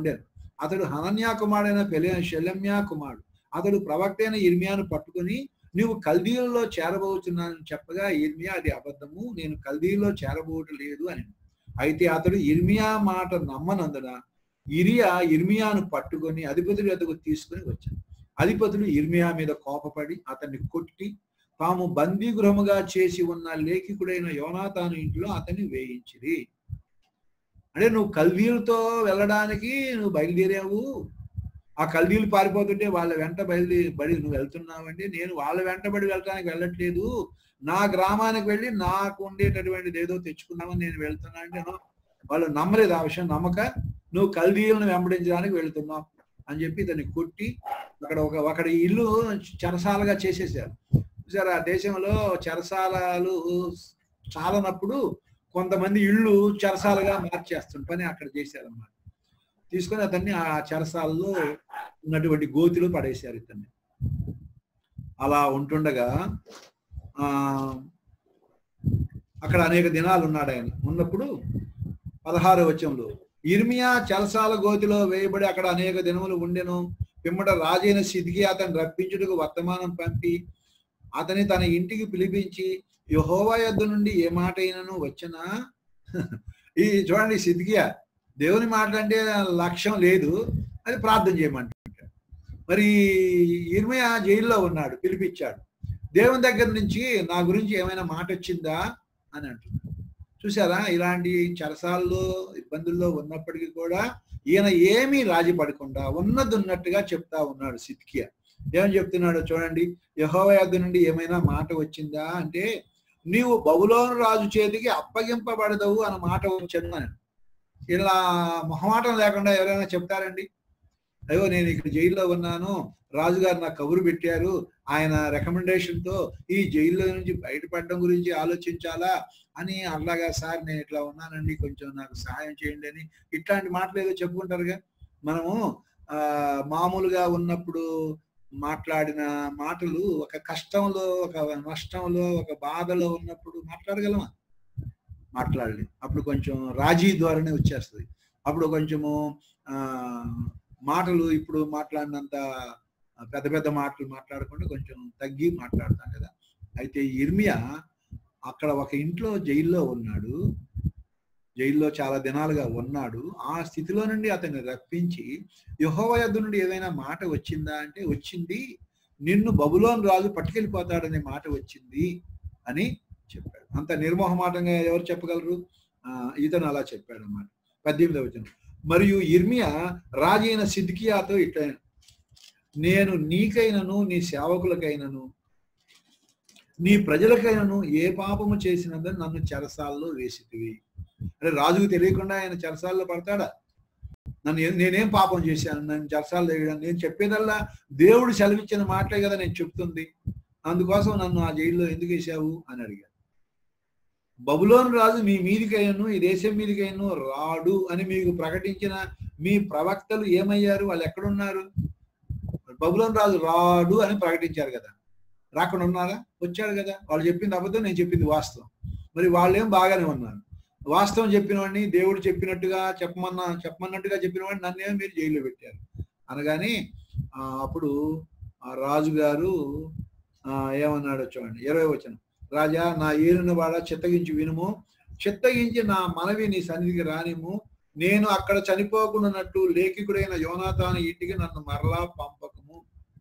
ఉండేది అతడు హనన్యా కుమారుడైన పెళ్ళి శల్యమ్యా కుమారుడు అతడు ప్రవక్త అయిన ఇర్మియాను పట్టుకుని నువ్వు కల్దీలలో చేరబోతున్నానని చెప్పగా ఇర్మియా అది అబద్ధము నేను కల్దీలో చేరబోవటం లేదు అని అయితే అతడు ఇర్మియా మాట నమ్మనందున ఇరియా ఇర్మియాను పట్టుకొని అధిపతుడి వద్దకు తీసుకుని వచ్చాడు అధిపతులు ఇర్మియా మీద కోపపడి అతన్ని కొట్టి తాము బందీ గృహముగా చేసి ఉన్న లేఖికుడైన యోనాతాను ఇంట్లో అతన్ని వేయించిరి అంటే నువ్వు కల్దీలతో వెళ్ళడానికి నువ్వు బయలుదేరావు ఆ కల్దీలు పారిపోతుంటే వాళ్ళ వెంట బయలుదేరి బడి నువ్వు వెళ్తున్నావండి నేను వాళ్ళ వెంటబడి వెళ్ళడానికి వెళ్ళట్లేదు నా గ్రామానికి వెళ్ళి నాకు ఉండేటటువంటిది ఏదో తెచ్చుకున్నామని నేను వెళ్తున్నా అంటే "నో." వాళ్ళు నమ్మలేదు ఆ విషయం నమ్మక నువ్వు కల్దీలను వెంబడించడానికి వెళ్తున్నావు అని చెప్పి ఇతన్ని కొట్టి అక్కడ ఒక ఒకడి ఇల్లు చెరసాలగా చేసేసారు చూసారు ఆ దేశంలో చెరసాలలు చాలనప్పుడు కొంతమంది ఇళ్ళు చెరసాలుగా మార్చేస్తుంది పని అక్కడ చేశారన్నమాట తీసుకొని అతన్ని ఆ చెరసాలలో ఉన్నటువంటి గోతిలో పడేశారు ఇతన్ని అలా ఉంటుండగా ఆ అక్కడ అనేక దినాలు ఉన్నాడు ఆయన ఉన్నప్పుడు పదహారు వచనంలో ఇర్మియా చెరసాల గోతిలో వేయబడి అక్కడ అనేక దినములు ఉండెను పిమ్మట రాజైన సిద్ధికి అతను రప్పించుటకు వర్తమానం పంపి అతని తన ఇంటికి పిలిపించి యహోవా యొద్ద నుండి ఏ మాట అయినను వచ్చినా ఈ చూడండి సిద్ధికియా దేవుని మాటలంటే లక్ష్యం లేదు అది ప్రార్థన చేయమంటుంటాడు మరి ఇర్మయ జైల్లో ఉన్నాడు పిలిపించాడు దేవుని దగ్గర నుంచి నా గురించి ఏమైనా మాట వచ్చిందా అని అంటున్నాడు చూసారా ఇలాంటి చరసాల్లో ఇబ్బందుల్లో ఉన్నప్పటికీ కూడా ఈయన ఏమీ రాజీ పడకుండా ఉన్నది ఉన్నట్టుగా చెప్తా ఉన్నాడు సిద్కియా ఏమని చెప్తున్నాడో చూడండి యహోవ యొద్ద నుండి ఏమైనా మాట వచ్చిందా అంటే నీవు బబులోను రాజు చేతికి అప్పగింపబడదవు అన్న మాట వచ్చాను అని ఇలా మొహమాటం లేకుండా ఎవరైనా చెప్తారండి అయ్యో నేను ఇక్కడ జైల్లో ఉన్నాను రాజుగారు నాకు కబురు పెట్టారు ఆయన recommendation తో ఈ జైల్లో నుంచి బయటపడడం గురించి ఆలోచించాలా అని అలాగా సార్ నేను ఇట్లా ఉన్నానండి కొంచెం నాకు సహాయం చేయండి అని ఇట్లాంటి మాటలు ఏదో చెప్పుకుంటారుగా మనము ఆ మామూలుగా ఉన్నప్పుడు మాట్లాడిన మాటలు ఒక కష్టంలో ఒక నష్టంలో ఒక బాధలో ఉన్నప్పుడు మాట్లాడగలమా మాట్లాడలేదు అప్పుడు కొంచెం రాజీ ద్వారానే వచ్చేస్తుంది అప్పుడు కొంచెము ఆ మాటలు ఇప్పుడు మాట్లాడినంత పెద్ద పెద్ద మాటలు మాట్లాడకుండా కొంచెం తగ్గి మాట్లాడతాం కదా అయితే ఇర్మియా అక్కడ ఒక ఇంట్లో జైల్లో ఉన్నాడు జైల్లో చాలా దినాలుగా ఉన్నాడు ఆ స్థితిలో నుండి అతన్ని రప్పించి యహోవ యొద్ద నుండి ఏదైనా మాట వచ్చిందా అంటే వచ్చింది నిన్ను బబులోన్ రాజు పట్టుకెళ్ళిపోతాడనే మాట వచ్చింది అని చెప్పాడు అంత నిర్మోహమాటంగా ఎవరు చెప్పగలరు ఆ, ఇతను అలా చెప్పాడు అన్నమాట పద్దెనిమిదవ వచనం మరియు ఇర్మియా రాజైన సిద్కియాతో ఇట్లా నేను నీకైనను నీ సేవకులకైనను నీ ప్రజలకైనను ఏ పాపము చేసినందని నన్ను చెరసాల్లో వేసితివి అంటే రాజుకు తెలియకుండా ఆయన చెరసాల్లో పడతాడా నన్ను ఏ- నేనేం పాపం చేశాను నన్ను చెరసాల్లో వేయడం నేను చెప్పేదల్లా దేవుడు సెలవిచ్చిన మాటలే కదా నేను చెప్తుంది అందుకోసం నన్ను ఆ జైల్లో ఎందుకు వేసావు అని అడిగాడు బబులోను రాజు మీ మీదికైనను ఈ దేశం మీదికైనను రాడు అని మీకు ప్రకటించిన మీ ప్రవక్తలు ఏమయ్యారు వాళ్ళు ఎక్కడున్నారు బబులోను రాజు రాడు అని ప్రకటించారు కదా రాకుండా ఉన్నారా వచ్చాడు కదా వాళ్ళు చెప్పింది అబద్ధం నేను చెప్పింది వాస్తవం మరి వాళ్ళేం బాగానే ఉన్నారు వాస్తవం చెప్పిన వాడిని దేవుడు చెప్పినట్టుగా చెప్పమన్నా చెప్పమన్నట్టుగా చెప్పిన వాడిని నన్నేమో మీరు జైల్లో పెట్టారు అనగానే ఆ, అప్పుడు ఆ రాజుగారు ఆ, ఏమన్నాడో చూడండి ఇరవై వచనం రాజా నా ఏలిన వాడ చిత్తగించి వినుము చిత్తగించి నా మనవి నీ సన్నిధికి రానిము నేను అక్కడ చనిపోకుండానట్టు లేఖికుడైన యోనాతాను ఇంటికి నన్ను మరలా పంపకము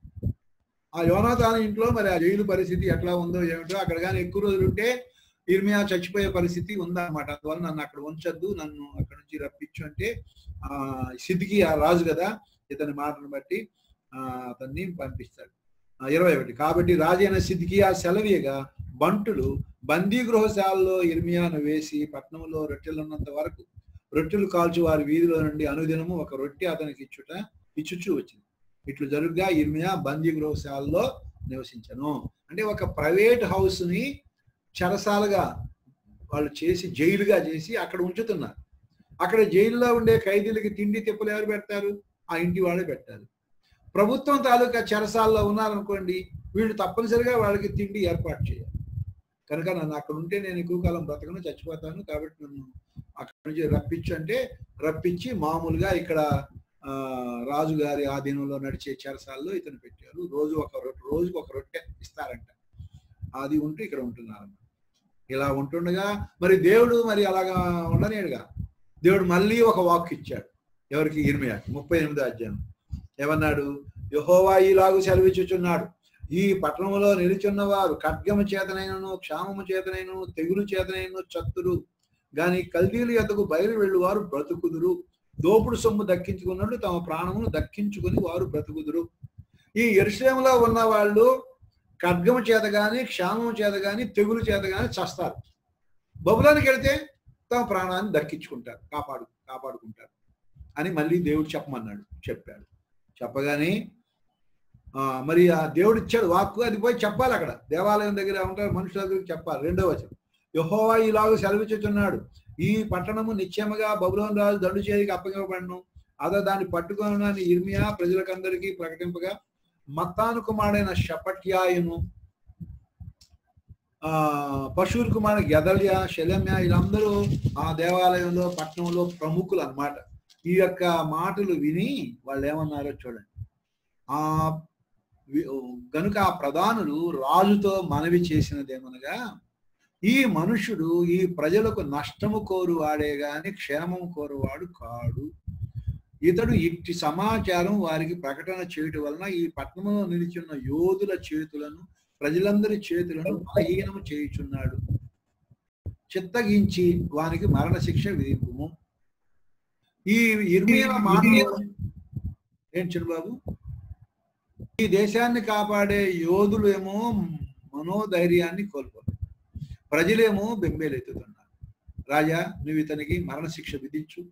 ఆ యోనాతాను ఇంట్లో మరి ఆ జైలు పరిస్థితి ఎట్లా ఉందో ఏమిటో అక్కడ కానీ ఎక్కువ రోజులు ఉంటే ఇర్మియా చచ్చిపోయే పరిస్థితి ఉందన్నమాట అందువల్ల నన్ను అక్కడ ఉంచొద్దు నన్ను అక్కడ నుంచి రప్పించు అంటే ఆ సిద్ధికి ఆ రాజు కదా ఇతని మాటను బట్టి ఆ అతన్ని పంపిస్తాడు ఆ, ఇరవై ఒకటి కాబట్టి రాజైన సిద్ధికి ఆ సెలవీయగా బంటులు బందీ గృహశాలలో ఇర్మియాను వేసి పట్నంలో రొట్టెలున్నంత వరకు రొట్టెలు కాల్చు వారి వీధిలో నుండి అనుదినము ఒక రొట్టె అతనికి ఇచ్చుట ఇచ్చుచూ వచ్చింది ఇట్లు జరుగుగా ఇర్మియా బందీ గృహశాలలో నివసించను అంటే ఒక ప్రైవేట్ హౌస్ ని చెరసాలుగా వాళ్ళు చేసి జైలుగా చేసి అక్కడ ఉంచుతున్నారు అక్కడ జైల్లో ఉండే ఖైదీలకి తిండి తిప్పలు ఎవరు పెడతారు ఆ ఇంటి వాళ్ళే పెట్టారు ప్రభుత్వం తాలూకా చెరసాల్లో ఉన్నారనుకోండి వీళ్ళు తప్పనిసరిగా వాళ్ళకి తిండి ఏర్పాటు చేయాలి కనుక నన్ను అక్కడ ఉంటే నేను ఎక్కువ కాలం బ్రతకను చచ్చిపోతాను కాబట్టి నన్ను అక్కడ నుంచి రప్పించు అంటే రప్పించి మామూలుగా ఇక్కడ ఆ, రాజుగారి ఆధీనంలో నడిచే చెరసాల్లో ఇతను పెట్టారు రోజు ఒక రొట్టె రోజుకు ఒక రొట్టె ఇస్తారంట అది ఉంటూ ఇక్కడ ఉంటున్నారు ఇలా ఉంటుండగా మరి దేవుడు మరి అలాగా ఉండలేడుగా దేవుడు మళ్ళీ ఒక వాక్ ఇచ్చాడు ఎవరికి ఇర్మియాకి ముప్పై ఎనిమిదో అధ్యాయం ఏమన్నాడు యహోవా ఈలాగు సెలవిచ్చుచున్నాడు ఈ పట్టణంలో నిలుచున్న వారు ఖడ్గము చేతనైనను క్షామము చేతనైనను తెగులు చేతనైనను చత్తురు గాని కల్దీలు ఎతకు బయలు వెళ్ళు వారు బ్రతుకుదురు దోపుడు సొమ్ము దక్కించుకున్నట్లు తమ ప్రాణమును దక్కించుకుని వారు బ్రతుకుదురు ఈ ఎరుశ్లేములో ఉన్న వాళ్ళు ఖడ్గము చేత గాని క్షామము చేత గాని తెగులు చేత గాని చస్తారు బబులానికి వెళితే తమ ప్రాణాన్ని దక్కించుకుంటారు కాపాడు కాపాడుకుంటారు అని మళ్ళీ దేవుడు చెప్పమన్నాడు చెప్పాడు చెప్పగానే ఆ, మరి ఆ దేవుడు ఇచ్చాడు వాక్కు అది పోయి చెప్పాలి అక్కడ దేవాలయం దగ్గర ఉంటారు మనుషుల దగ్గర చెప్పాలి రెండో వచనం యహోవా ఇలాగ సెలవిచ్చుచున్నాడు ఈ పట్టణము నిశ్చయముగా బబులోన్ రాజు దండు చేతికి అప్పగింపబడను అదో దాన్ని పట్టుకొని ఇర్మియా ప్రజలకందరికీ ప్రకటింపగా మత్తాను కుమారుడైన షపట్యాయును ఆ పశువుల కుమారుడు గెదల్య శలమ్య వీళ్ళందరూ ఆ దేవాలయంలో పట్టణంలో ప్రముఖులు అన్నమాట ఈ యొక్క మాటలు విని వాళ్ళు ఏమన్నారో చూడండి ఆ వి- గనుక ఆ ప్రధానులు రాజుతో మనవి చేసినదేమనగా ఈ మనుషుడు ఈ ప్రజలకు నష్టము కోరువాడే గాని క్షేమం కోరువాడు కాడు ఇతడు ఇట్టి సమాచారం వారికి ప్రకటన చేయటం వలన ఈ పట్టణంలో నిలిచిన యోధుల చేతులను ప్రజలందరి చేతులను బలహీనము చేయుచున్నాడు చిత్తగించి వానికి మరణ శిక్ష విధింపుము ఈ ఇర్మియా మాట ఏం చిరుబాబు ఈ దేశాన్ని కాపాడే యోధులు ఏమో మనోధైర్యాన్ని కోల్పోతారు ప్రజలేమో బెంబేలెత్తుతున్నారు రాజా నువ్వు ఇతనికి మరణ శిక్ష విధించు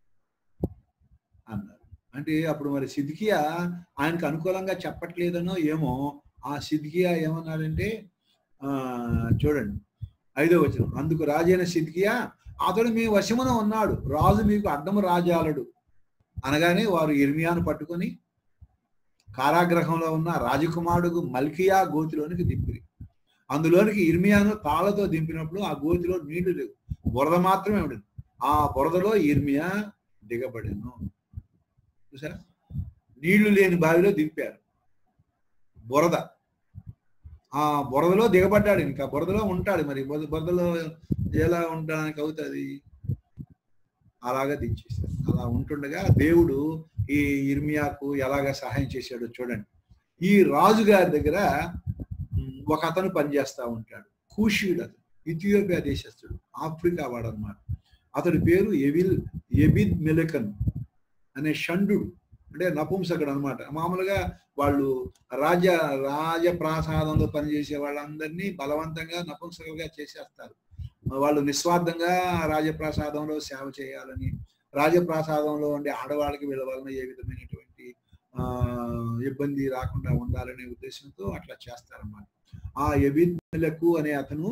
అన్నారు అంటే అప్పుడు మరి సిద్కియా ఆయనకు అనుకూలంగా చెప్పట్లేదనో ఏమో ఆ సిద్కియా ఏమన్నాడంటే ఆ చూడండి ఐదో వచనం అందుకు రాజైన సిద్కియా అతడు మీ వశమున ఉన్నాడు రాజు మీకు అడ్డము రాజాలడు అనగానే వారు ఇర్మియాను పట్టుకొని కారాగ్రహంలో ఉన్న రాజకుమారుడు మల్కియా గోతిలోనికి దింపిరి అందులోనికి ఇర్మియాను తాళ్లతో దింపినప్పుడు ఆ గోతిలో నీళ్లు లేవు బురద మాత్రమే ఉండేది ఆ బురదలో ఇర్మియా దిగబడిను చూసారా నీళ్లు లేని బావిలో దింపారు బురద ఆ బురదలో దిగబడ్డాడు ఇంకా బురదలో ఉంటాడు మరి బురద- బురదలో ఎలా ఉండడానికి అవుతుంది అలాగా దించేశారు అలా ఉంటుండగా దేవుడు ఈ ఇర్మియాకు ఎలాగ సహాయం చేశాడో చూడండి ఈ రాజు గారి దగ్గర ఉమ్, ఒక అతను పనిచేస్తా ఉంటాడు కూషీయుడు అతను ఇథియోపియా దేశస్థుడు ఆఫ్రికా వాడు అనమాట అతడి పేరు ఎవిల్ ఎబిద్ మెలకన్ అనే షండు అంటే నపుంసకుడు అనమాట మామూలుగా వాళ్ళు రాజ రాజప్రాసాదంలో పనిచేసే వాళ్ళందరినీ బలవంతంగా నపుంసకులుగా చేసేస్తారు వాళ్ళు నిస్వార్థంగా రాజప్రాసాదంలో సేవ చేయాలని రాజప్రాసాదంలో ఉండే ఆడవాళ్ళకి వీళ్ళ వలన ఏ విధమైనటువంటి ఆ ఇబ్బంది రాకుండా ఉండాలనే ఉద్దేశంతో అట్లా చేస్తారన్నమాట ఆ ఎబిద్లకు అనే అతను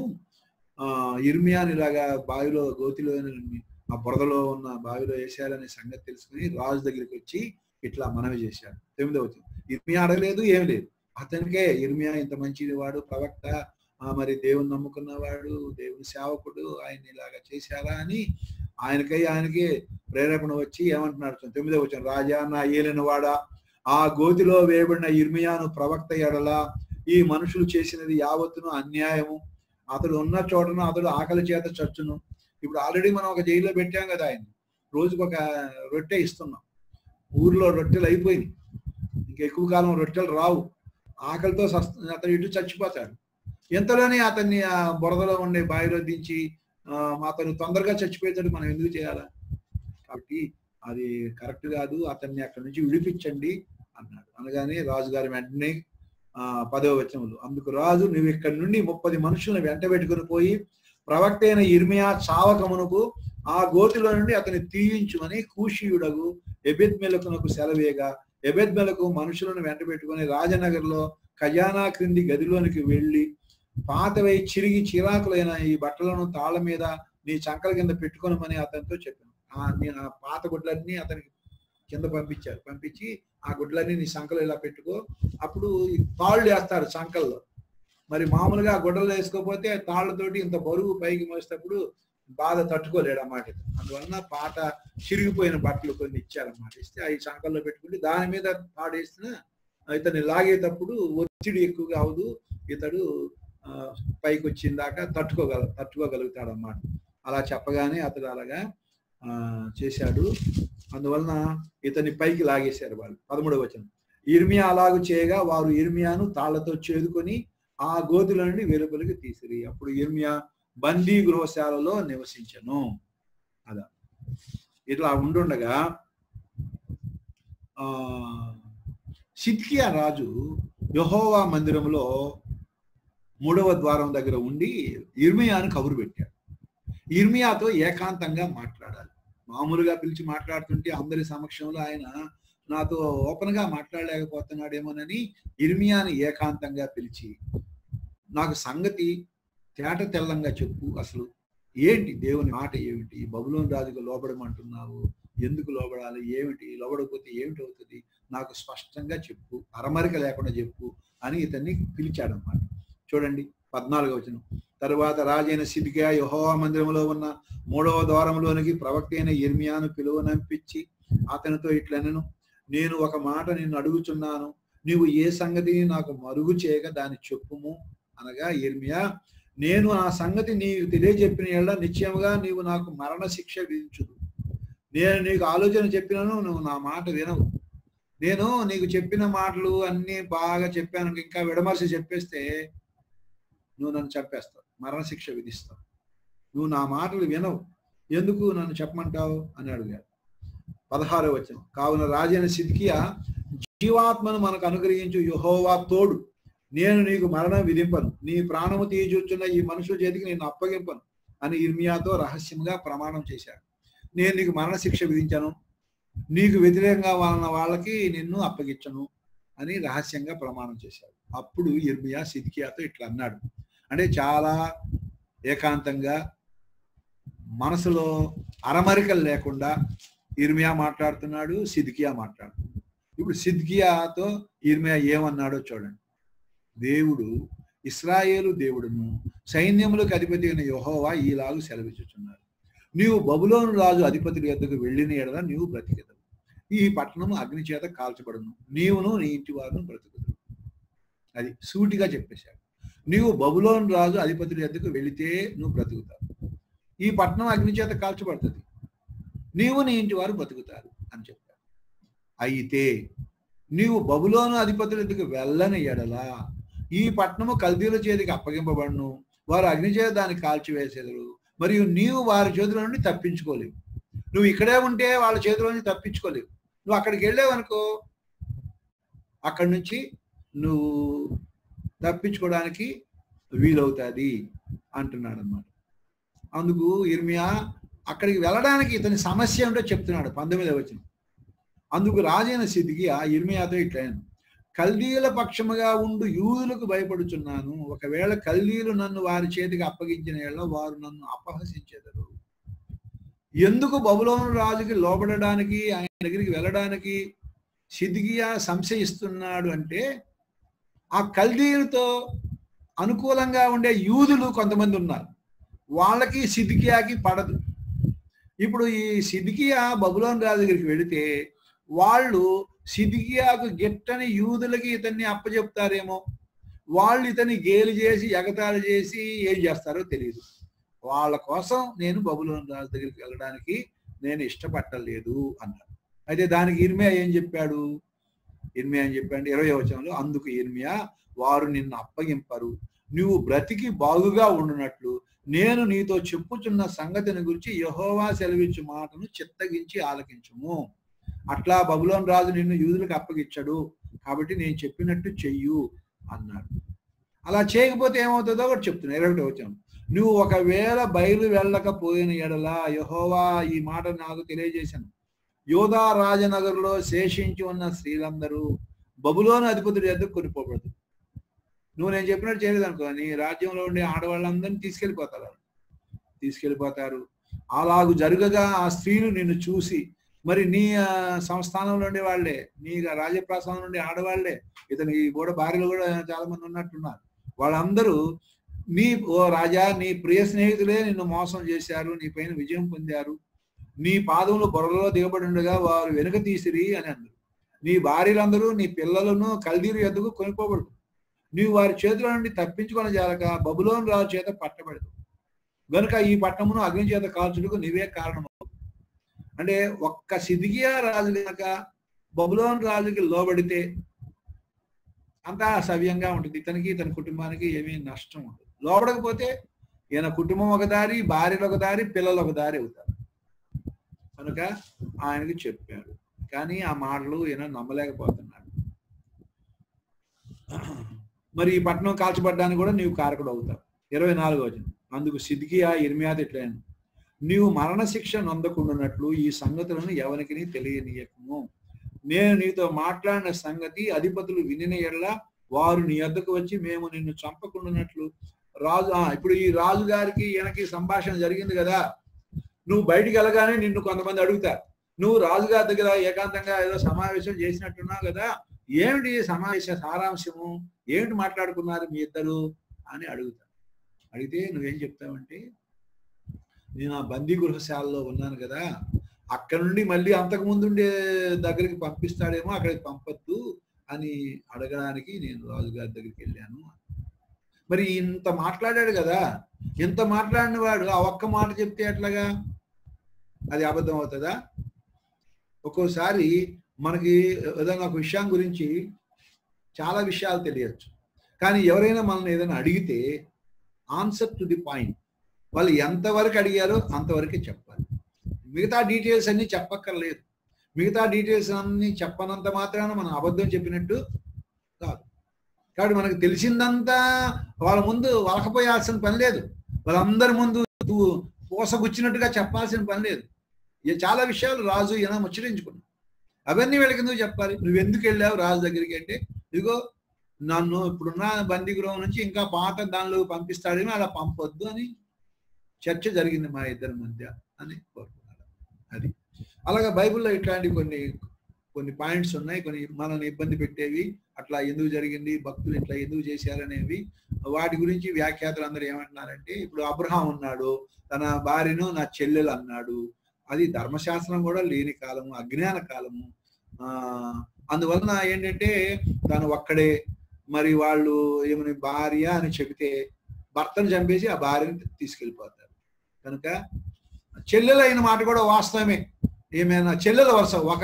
ఆ ఇర్మియాని ఇలాగా బావిలో గోతిలో ఆ బురదలో ఉన్న బావిలో వేసేయాలనే సంగతి తెలుసుకుని రాజు దగ్గరికి వచ్చి ఇట్లా మనవి చేశాడు తొమ్మిదవ వచనం. ఇర్మియా అడగలేదు ఏం లేదు అతనికే ఇర్మియా ఇంత మంచిది వాడు ప్రవక్త ఆ మరి దేవుని నమ్ముకున్నవాడు దేవుని సేవకుడు ఆయన ఇలాగా చేశారా అని ఆయనకై ఆయనకి ప్రేరేపణ వచ్చి ఏమంటున్నాడు చూడండి. తొమ్మిదవ వచ్చిన రాజా నా ఏలిన వాడా ఆ గోతిలో వేయబడిన ఇర్మియాను ప్రవక్త ఎడలా ఈ మనుషులు చేసినది యావత్తును అన్యాయము అతడు ఉన్న చోటను అతడు ఆకలి చేత చచ్చును ఇప్పుడు ఆల్రెడీ మనం ఒక జైల్లో పెట్టాం కదా ఆయన రోజుకు ఒక రొట్టె ఇస్తున్నాం ఊర్లో రొట్టెలు అయిపోయినాయి ఇంకా ఎక్కువ కాలం రొట్టెలు రావు ఆకలితో సస్త అతను ఇటు చచ్చిపోతాడు ఎంతలోనే అతన్ని ఆ బురదలో ఉండే బావిలో దించి ఆ, అతను తొందరగా చచ్చిపోయేటట్టు మనం ఎందుకు చేయాలా కాబట్టి అది కరెక్ట్ కాదు అతన్ని అక్కడి నుంచి విడిపించండి అన్నాడు అనగానే రాజుగారి వెంటనే ఆ పదవ వచనములు అందుకు రాజు నువ్వు ఇక్కడి నుండి ముప్పది మనుషులను వెంట పెట్టుకుని పోయి ప్రవక్త అయిన ఇర్మియా చావకమునకు ఆ గోతిలో నుండి అతని తీయించుమని కూషీయుడగు ఎబెద్మెలకునకు సెలవేగా ఎబెద్మెలకు మనుషులను వెంట పెట్టుకుని రాజనగర్లో ఖజానా క్రింది గదిలోనికి వెళ్ళి పాతవై చిరిగి చిరాకులైన ఈ బట్టలను తాళ్ళ మీద నీ చంకల కింద పెట్టుకొనమని అతనితో చెప్పాను ఆ నీ- ఆ పాత గుడ్లన్నీ అతనికి కింద పంపించారు పంపించి ఆ గుడ్లన్నీ నీ సంకలో ఇలా పెట్టుకో అప్పుడు ఈ తాళ్ళు వేస్తారు సంకల్లో మరి మామూలుగా ఆ గుడ్డలు వేసుకోకపోతే తాళ్ళతోటి ఇంత బరువు పైకి మోసేటప్పుడు బాధ తట్టుకోలేడు అన్నమాట ఇతను. అందువలన పాట చిరిగిపోయిన బట్టలు కొన్ని ఇచ్చారన్నమాట ఇస్తే అవి సంకల్లో పెట్టుకుని దాని మీద పాడేసిన ఇతన్ని లాగేటప్పుడు ఒత్తిడి ఎక్కువగా అవదు ఇతడు ఆ, పైకి వచ్చిన దాకా తట్టుకోగల తట్టుకోగలుగుతాడు అన్నమాట అలా చెప్పగానే అతడు అలాగా ఆ, చేశాడు అందువలన ఇతన్ని పైకి లాగేశారు వాళ్ళు పదమూడవ వచనం ఇర్మియా అలాగు చేయగా వారు ఇర్మియాను తాళ్లతో చేదుకొని ఆ గోతుల నుండి వెలుపలికి తీసిరి అప్పుడు ఇర్మియా బందీ గృహశాలలో నివసించను అదా ఇట్లా ఉండుండగా ఆ సిద్కియా రాజు యెహోవా మందిరంలో మూడవ ద్వారం దగ్గర ఉండి ఇర్మియాను కబురు పెట్టాడు ఇర్మియాతో ఏకాంతంగా మాట్లాడాలి మామూలుగా పిలిచి మాట్లాడుతుంటే అందరి సమక్షంలో ఆయన నాతో ఓపెన్ గా మాట్లాడలేకపోతున్నాడేమోనని ఇర్మియాని ఏకాంతంగా పిలిచి నాకు సంగతి తేట తెల్లంగా చెప్పు అసలు ఏంటి దేవుని మాట ఏమిటి ఈ బబులోని రాజుకు లోబడమంటున్నావు ఎందుకు లోబడాలి ఏమిటి లోబడకపోతే ఏమిటి అవుతుంది నాకు స్పష్టంగా చెప్పు అరమరిక లేకుండా చెప్పు అని ఇతన్ని పిలిచాడన్నమాట చూడండి పద్నాలుగో వచనం తరువాత రాజైన సిద్కియా యెహోవా మందిరంలో ఉన్న మూడవ ద్వారంలోనికి ప్రవక్త అయిన ఇర్మియాను పిలువనంపించి అతనితో ఇట్లనను నేను ఒక మాట నిన్ను అడుగుచున్నాను నీవు ఏ సంగతిని నాకు మరుగు చేయక దాన్ని చెప్పుము అనగా ఇర్మియా నేను ఆ సంగతి నీకు తెలియజెప్పిన ఎడల నిశ్చయముగా నీవు నాకు మరణ శిక్ష విధించుదు నేను నీకు ఆలోచన చెప్పినను నువ్వు నా మాట వినవు నేను నీకు చెప్పిన మాటలు అన్నీ బాగా చెప్పాను ఇంకా విడమర్చి చెప్పేస్తే నువ్వు నన్ను చంపేస్తావు మరణశిక్ష విధిస్తావు నువ్వు నా మాటలు వినవు ఎందుకు నన్ను చెప్పమంటావు అని అడిగాడు పదహారో వచనం కావున రాజైన సిద్కియా జీవాత్మను మనకు అనుగ్రహించు యెహోవా తోడు నేను నీకు మరణం విధింపను నీ ప్రాణము తీయచూచున్న ఈ మనుషుల చేతికి నేను అప్పగింపను అని ఇర్మియాతో రహస్యంగా ప్రమాణం చేశాడు నేను నీకు మరణశిక్ష విధించను నీకు వ్యతిరేకంగా వాళ్ళ వాళ్ళకి నిన్ను అప్పగించను అని రహస్యంగా ప్రమాణం చేశాడు అప్పుడు ఇర్మియా సిద్కియాతో ఇట్లా అన్నాడు అంటే చాలా ఏకాంతంగా మనసులో అరమరికలు లేకుండా ఇర్మియా మాట్లాడుతున్నాడు సిద్కియా మాట్లాడుతున్నాడు ఇప్పుడు సిద్కియాతో ఇర్మియా ఏమన్నాడో చూడండి దేవుడు ఇస్రాయేలు దేవుడును సైన్యములకు అధిపతి అయిన యెహోవా ఈలాగు సెలవిచ్చుచున్నాడు నీవు బబులోను రాజు అధిపతుల యొద్దకు వెళ్ళిన ఎడల నీవు బ్రతికెదవు ఈ పట్టణము అగ్ని చేత కాల్చబడును నీవును నీ ఇంటి వారును బ్రతుకుదు అది సూటిగా చెప్పేశాడు నీవు బబులోను రాజు అధిపతుల యొద్దకు వెళితే నువ్వు బ్రతుకుతావు ఈ పట్టణం అగ్ని చేత కాల్చబడుతుంది నీవు నీ ఇంటి వారు బ్రతుకుతారు అని చెప్పాడు అయితే నీవు బబులోను అధిపతుల ఎందుకు వెళ్ళని ఎడలా ఈ పట్టణము కల్దీల చేతికి అప్పగింపబడును వారు అగ్ని చేత దాన్ని కాల్చివేసేదరు మరియు నీవు వారి చేతుల నుండి తప్పించుకోలేవు నువ్వు ఇక్కడే ఉంటే వాళ్ళ చేతిలో నుంచి తప్పించుకోలేవు నువ్వు అక్కడికి వెళ్ళావనుకో అక్కడి నుంచి నువ్వు తప్పించుకోవడానికి వీలవుతుంది అంటున్నాడు అనమాట అందుకు ఇర్మియా అక్కడికి వెళ్ళడానికి ఇతని సమస్య ఏంటో చెప్తున్నాడు పంతొమ్మిదవ వచ్చిన అందుకు రాజైన స్థితికి ఆ ఇర్మియాతో ఇట్లైన కల్దీల పక్షముగా ఉండు యూదులకు భయపడుచున్నాను ఒకవేళ కల్దీలు నన్ను వారి చేతికి అప్పగించిన ఏళ్ళ వారు నన్ను అపహసించెదరు ఎందుకు బబులోను రాజుకి లోబడడానికి ఆయన దగ్గరికి వెళ్ళడానికి సిద్గియా సంశయిస్తున్నాడు అంటే ఆ కల్దీలతో అనుకూలంగా ఉండే యూదులు కొంతమంది ఉన్నారు వాళ్ళకి సిద్కియాకి పడదు ఇప్పుడు ఈ సిద్కియా బబులోన్ రాజు దగ్గరికి వెళితే వాళ్ళు సిద్కియాకు గిట్టని యూదులకి ఇతన్ని అప్పచెప్తారేమో వాళ్ళు ఇతన్ని గేలు చేసి ఎగతాళి చేసి ఏం చేస్తారో తెలియదు వాళ్ళ కోసం నేను బబులోన్ రాజు దగ్గరికి వెళ్ళడానికి నేను ఇష్టపట్టలేదు అన్నాడు అయితే దానికి ఇర్మియా ఏం చెప్పాడు ఇర్మియా అని చెప్పాడు ఇరవై వచనంలో అందుకు ఇర్మియా వారు నిన్ను అప్పగింపరు నువ్వు బ్రతికి బాగుగా ఉండునట్లు నేను నీతో చెప్పుచున్న సంగతిని గురించి యహోవా సెలవిచ్చు మాటను చిత్తగించి ఆలకించుము అట్లా బబులోన్ రాజు నిన్ను యూదులకు అప్పగించాడు కాబట్టి నేను చెప్పినట్టు చెయ్యు అన్నాడు అలా చేయకపోతే ఏమవుతుందో ఒకటి చెప్తున్నా ఇరవై ఒకటి వచ్చాను నువ్వు ఒకవేళ బయలు వెళ్ళకపోయిన ఎడలా యహోవా ఈ మాట నాకు తెలియజేశాను యోధా రాజనగర్లో శేషించి ఉన్న స్త్రీలందరూ బబులోని అధిపతులు ఎదురు కొనిపోబడదు నువ్వు నేను చెప్పినట్టు చేయలేదు అనుకో నీ రాజ్యంలో ఉండే ఆడవాళ్ళందరినీ తీసుకెళ్ళిపోతారు తీసుకెళ్ళిపోతారు అలాగు జరగగా ఆ స్త్రీలు నిన్ను చూసి మరి నీ ఆ, సంస్థానంలో ఉండే వాళ్ళే నీ రాజప్రాసనం నుండి ఆడవాళ్లే ఇతనికి కూడా భార్యలు కూడా చాలా మంది ఉన్నట్టున్నారు వాళ్ళందరూ నీ ఓ రాజా నీ ప్రియ స్నేహితులే నిన్ను మోసం చేశారు నీ పైన విజయం పొందారు నీ పాదములు బొరలో దిగబడి ఉండగా వారు వెనుక తీసిరి అని అన్నారు నీ భార్యలందరూ నీ పిల్లలను కల్దీరు ఎద్దుకు కొనుక్కోబడు నీవు వారి చేతుల నుండి తప్పించుకొని జాలక బబులోన్ రాజు చేత పట్టబడదు గనుక ఈ పట్టణమును అగ్ని చేత కాల్చుటకు నీవే కారణము అంటే ఒక్క సిదిగియా రాజు గనక బబులోన్ రాజుకి లోబడితే అంతా సవ్యంగా ఉంటుంది ఇతనికి తన కుటుంబానికి ఏమీ నష్టం ఉండదు లోబడకపోతే ఈయన కుటుంబం ఒక దారి భార్యలు ఒక దారి పిల్లలు ఒక దారి అవుతారు కనుక ఆయనకి చెప్పాడు కానీ ఆ మాటలు ఈయన నమ్మలేకపోతున్నాడు మరి ఈ పట్టణం కాల్చబడ్డానికి కూడా నీవు కారకుడు అవుతావు ఇరవై నాలుగు వచ్చింది అందుకు సిద్కియా ఇర్మియాది ఇట్లైన నీవు మరణశిక్ష నొందకుండానట్లు ఈ సంగతులను ఎవరికి తెలియనీయకము నేను నీతో మాట్లాడిన సంగతి అధిపతులు వినిన ఎడల వారు నీ వద్దకు వచ్చి మేము నిన్ను చంపకుండానట్లు రాజు ఆ, ఇప్పుడు ఈ రాజు గారికి ఈయనకి సంభాషణ జరిగింది కదా నువ్వు బయటికి వెళ్ళగానే నిన్ను కొంతమంది అడుగుతారు నువ్వు రాజుగారి దగ్గర ఏకాంతంగా ఏదో సమావేశం చేసినట్టున్నావు కదా ఏమిటి ఈ సమావేశ సారాంశము ఏమిటి మాట్లాడుకున్నారు మీ ఇద్దరు అని అడుగుతారు అడిగితే నువ్వేం చెప్తావంటే నేను ఆ బందీ గృహశాలలో ఉన్నాను కదా అక్కడ నుండి మళ్ళీ అంతకు ముందుండే దగ్గరికి పంపిస్తాడేమో అక్కడికి పంపొద్దు అని అడగడానికి నేను రాజుగారి దగ్గరికి వెళ్ళాను మరి ఇంత మాట్లాడాడు కదా ఇంత మాట్లాడిన వాడు ఆ ఒక్క మాట చెప్తే ఎట్లాగా అది అబద్ధం అవుతుందా ఒక్కోసారి మనకి ఏదైనా ఒక విషయం గురించి చాలా విషయాలు తెలియచ్చు కానీ ఎవరైనా మనల్ని ఏదైనా అడిగితే ఆన్సర్ టు ది పాయింట్ వాళ్ళు ఎంతవరకు అడిగారో అంతవరకే చెప్పాలి మిగతా డీటెయిల్స్ అన్ని చెప్పక్కర్లేదు మిగతా డీటెయిల్స్ అన్ని చెప్పనంత మాత్రాన మనం అబద్ధం చెప్పినట్టు కాదు కాబట్టి మనకు తెలిసిందంతా వాళ్ళ ముందు వలకపోయాల్సిన పని లేదు వాళ్ళందరి ముందు నువ్వు పూసగుచ్చినట్టుగా చెప్పాల్సిన పని లేదు ఇక చాలా విషయాలు రాజు ఈయన ముచ్చరించుకున్నావు అవన్నీ వీళ్ళకి ఎందుకు చెప్పాలి నువ్వు ఎందుకు వెళ్ళావు రాజు దగ్గరికి అంటే ఇదిగో నన్ను ఇప్పుడున్న బందీ గృహం నుంచి ఇంకా పాత దానిలో పంపిస్తాడేమో అలా పంపొద్దు అని చర్చ జరిగింది మా ఇద్దరి మధ్య అని కోరుకున్నాడు అది అలాగా బైబిల్లో ఇట్లాంటి కొన్ని కొన్ని పాయింట్స్ ఉన్నాయి కొన్ని మనల్ని ఇబ్బంది పెట్టేవి అట్లా ఎందుకు జరిగింది భక్తులు ఇట్లా ఎందుకు చేశారనేవి వాటి గురించి వ్యాఖ్యాతలు అందరూ ఏమంటున్నారంటే ఇప్పుడు అబ్రహాం ఉన్నాడు తన భార్యను నా చెల్లెలు అన్నాడు అది ధర్మశాస్త్రం కూడా లేని కాలము అజ్ఞాన కాలము ఆ అందువలన ఏంటంటే తను ఒక్కడే మరి వాళ్ళు ఏమని భార్య అని చెబితే భర్తను చంపేసి ఆ భార్యని తీసుకెళ్ళిపోతారు కనుక చెల్లెలు అయిన మాట కూడా వాస్తవమే ఏమైనా చెల్లెల వరుస ఒక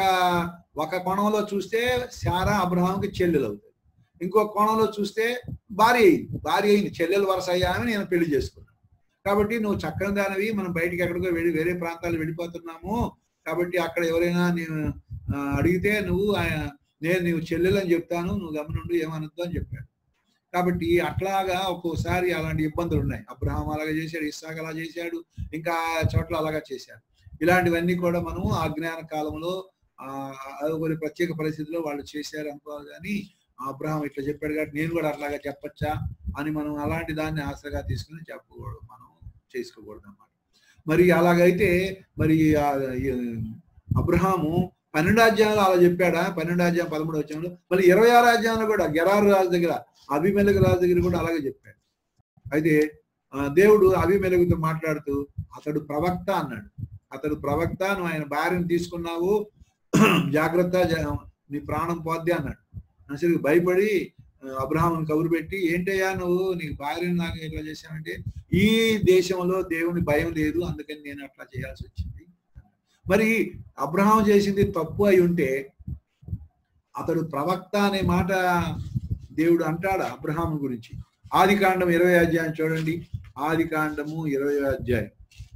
ఒక కోణంలో చూస్తే శారా అబ్రహాంకి చెల్లెలు అవుతుంది ఇంకో కోణంలో చూస్తే భార్య అయింది భార్య అయింది చెల్లెలు వరుస అయ్యామని నేను పెళ్లి చేసుకున్నాను కాబట్టి నువ్వు చక్కని దానివి మనం బయటికి ఎక్కడికో వెళ్ళి వేరే ప్రాంతాలు వెళ్ళిపోతున్నాము కాబట్టి అక్కడ ఎవరైనా నేను ఆ, అడిగితే నువ్వు ఆ- నేను నీవు చెల్లెలు అని చెప్తాను నువ్వు గమనుండు ఏమనొద్దు అని చెప్పాడు కాబట్టి అట్లాగా ఒక్కోసారి అలాంటి ఇబ్బందులు ఉన్నాయి అబ్రహాం అలాగా చేశాడు ఇస్సాక్ అలా చేశాడు ఇంకా చోట్ల అలాగా చేశాడు ఇలాంటివన్నీ కూడా మనము ఆ జ్ఞాన కాలంలో ఆ అది కొన్ని ప్రత్యేక పరిస్థితుల్లో వాళ్ళు చేశారు అనుకోవాలి కానీ అబ్రహాం ఇట్లా చెప్పాడు కాబట్టి నేను కూడా అట్లాగా చెప్పచ్చా అని మనం అలాంటి దాన్ని ఆశగా తీసుకుని చెప్పకూడదు మనం చేసుకోకూడదు అన్నమాట మరి అలాగైతే మరి ఆ ఈ అబ్రహాము పన్నెండు అధ్యాయంలో అలా చెప్పాడా పన్నెండు అధ్యాయం పదమూడు అధ్యాయంలో మళ్ళీ ఇరవై ఆరు అధ్యాయంలో కూడా గెరారు రాజు దగ్గర అభిమెలకు రాజు దగ్గర కూడా అలాగే చెప్పాడు అయితే ఆ, దేవుడు అభిమెలకుతో మాట్లాడుతూ అతడు ప్రవక్త అన్నాడు అతడు ప్రవక్త నువ్వు ఆయన భార్యను తీసుకున్నావు జాగ్రత్త జా- నీ ప్రాణం పోద్ది అన్నాడు అసలు భయపడి అబ్రహాం కబురు పెట్టి ఏంటయ్యా నువ్వు నీకు భార్యను నాకు ఎట్లా చేశావంటే ఈ దేశంలో దేవుని భయం లేదు అందుకని నేను అట్లా చేయాల్సి వచ్చింది మరి అబ్రహాం చేసింది తప్పు అయి ఉంటే అతడు ప్రవక్త అనే మాట దేవుడు అంటాడు అబ్రహాం గురించి ఆది కాండం ఇరవై అధ్యాయం చూడండి ఆది కాండము ఇరవై అధ్యాయం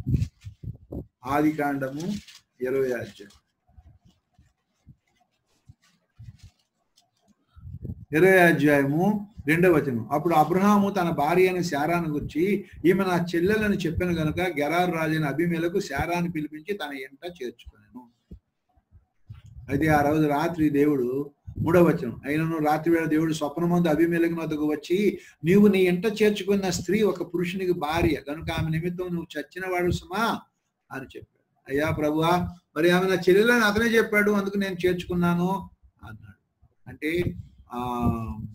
ఆది కాండము ఇరవై అధ్యాయం ఇరవై అధ్యాయము రెండవ వచనం అప్పుడు అబ్రహాము తన భార్య అయిన శారాను గురించి ఈమె నా చెల్లెలని చెప్పిన గనుక గెరారు రాజైన అభిమేలకు శారాన్ని పిలిపించి తన ఎంట చేర్చుకున్నాను అయితే ఆ రోజు రాత్రి దేవుడు మూడవ వచనం అయినను రాత్రి వేళ దేవుడు స్వప్నమందు అభిమేలకు వద్దకు వచ్చి నీవు నీ ఎంట చేర్చుకున్న స్త్రీ ఒక పురుషునికి భార్య కనుక ఆమె నిమిత్తం నువ్వు చచ్చిన వాడు సుమా అని చెప్పాడు అయ్యా ప్రభువా మరి ఆమె నా చెల్లెలని అతనే చెప్పాడు అందుకు నేను చేర్చుకున్నాను అన్నాడు అంటే ఆ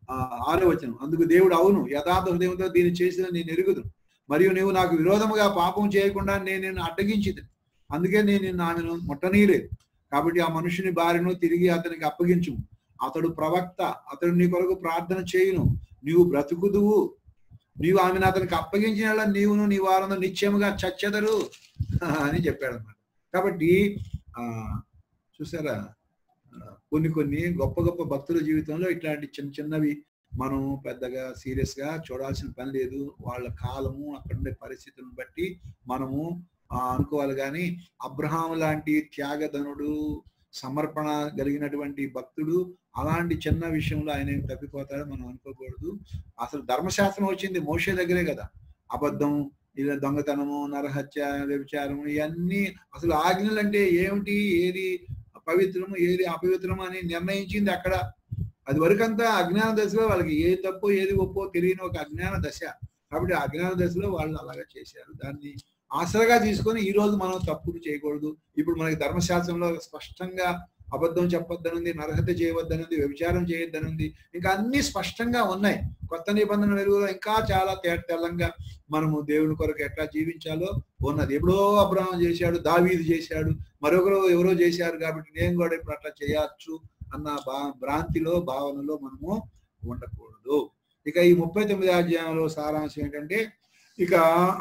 ఆ, ఆరో వచనం అందుకు దేవుడు అవును యథార్థ హృదయంతో దీన్ని చేసిన నేను ఎరుగుదు మరియు నీవు నాకు విరోధముగా పాపం చేయకుండా నేను నిన్ను అడ్డగించింది అందుకే నేను నిన్ను ఆమెను ముట్టనీయలేదు కాబట్టి ఆ మనుషుని భార్యను తిరిగి అతనికి అప్పగించు అతడు ప్రవక్త అతడు నీ కొరకు ప్రార్థన చేయును నీవు బ్రతుకుదువు నీవు ఆమెను అతనికి అప్పగించిన యెడల నీవును నీ వారంలో నిశ్చయముగా చచ్చెదరు అని చెప్పాడు అనమాట కాబట్టి ఆ చూసారా ఆ, కొన్ని కొన్ని గొప్ప గొప్ప భక్తుల జీవితంలో ఇట్లాంటి చిన్న చిన్నవి మనం పెద్దగా సీరియస్ గా చూడాల్సిన పని లేదు వాళ్ళ కాలము అక్కడ ఉండే పరిస్థితులను బట్టి మనము ఆ, అనుకోవాలి కానీ అబ్రహాం లాంటి త్యాగధనుడు సమర్పణ కలిగినటువంటి భక్తుడు అలాంటి చిన్న విషయంలో ఆయన ఏం తప్పిపోతాడో మనం అనుకోకూడదు అసలు ధర్మశాస్త్రం వచ్చింది మోషే దగ్గరే కదా అబద్ధం ఇలా దొంగతనము నరహత్య వ్యభిచారము ఇవన్నీ అసలు ఆజ్ఞలు అంటే ఏమిటి ఏది పవిత్రము ఏది అపవిత్రము అని నిర్ణయించింది అక్కడ అది వరకంతా అజ్ఞాన దశలో వాళ్ళకి ఏ తప్పు ఏది ఒప్పో తెలియని ఒక అజ్ఞాన దశ కాబట్టి ఆ అజ్ఞాన దశలో వాళ్ళు అలాగా చేశారు దాన్ని ఆసరగా తీసుకొని ఈ రోజు మనం తప్పులు చేయకూడదు ఇప్పుడు మనకి ధర్మశాస్త్రంలో స్పష్టంగా అబద్ధం చెప్పొద్దనుంది నరహత్య చేయవద్దనుంది వ్యభిచారం చేయొద్దనుంది ఇంకా అన్ని స్పష్టంగా ఉన్నాయి కొత్త నిబంధన వెలుగులో ఇంకా చాలా తే తెల్లంగా మనము దేవుని కొరకు ఎట్లా జీవించాలో ఉన్నది ఎప్పుడో అబ్రహం చేశాడు దావీదు చేశాడు మరొకరు ఎవరో చేశారు కాబట్టి నేను కూడా ఇప్పుడు అట్లా చేయొచ్చు అన్న బా భ్రాంతిలో భావనలో మనము ఉండకూడదు ఇక ఈ ముప్పై తొమ్మిది అధ్యాయంలో సారాంశం ఏంటంటే ఇక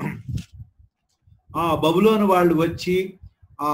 ఆ బబులోను వాళ్ళు వచ్చి ఆ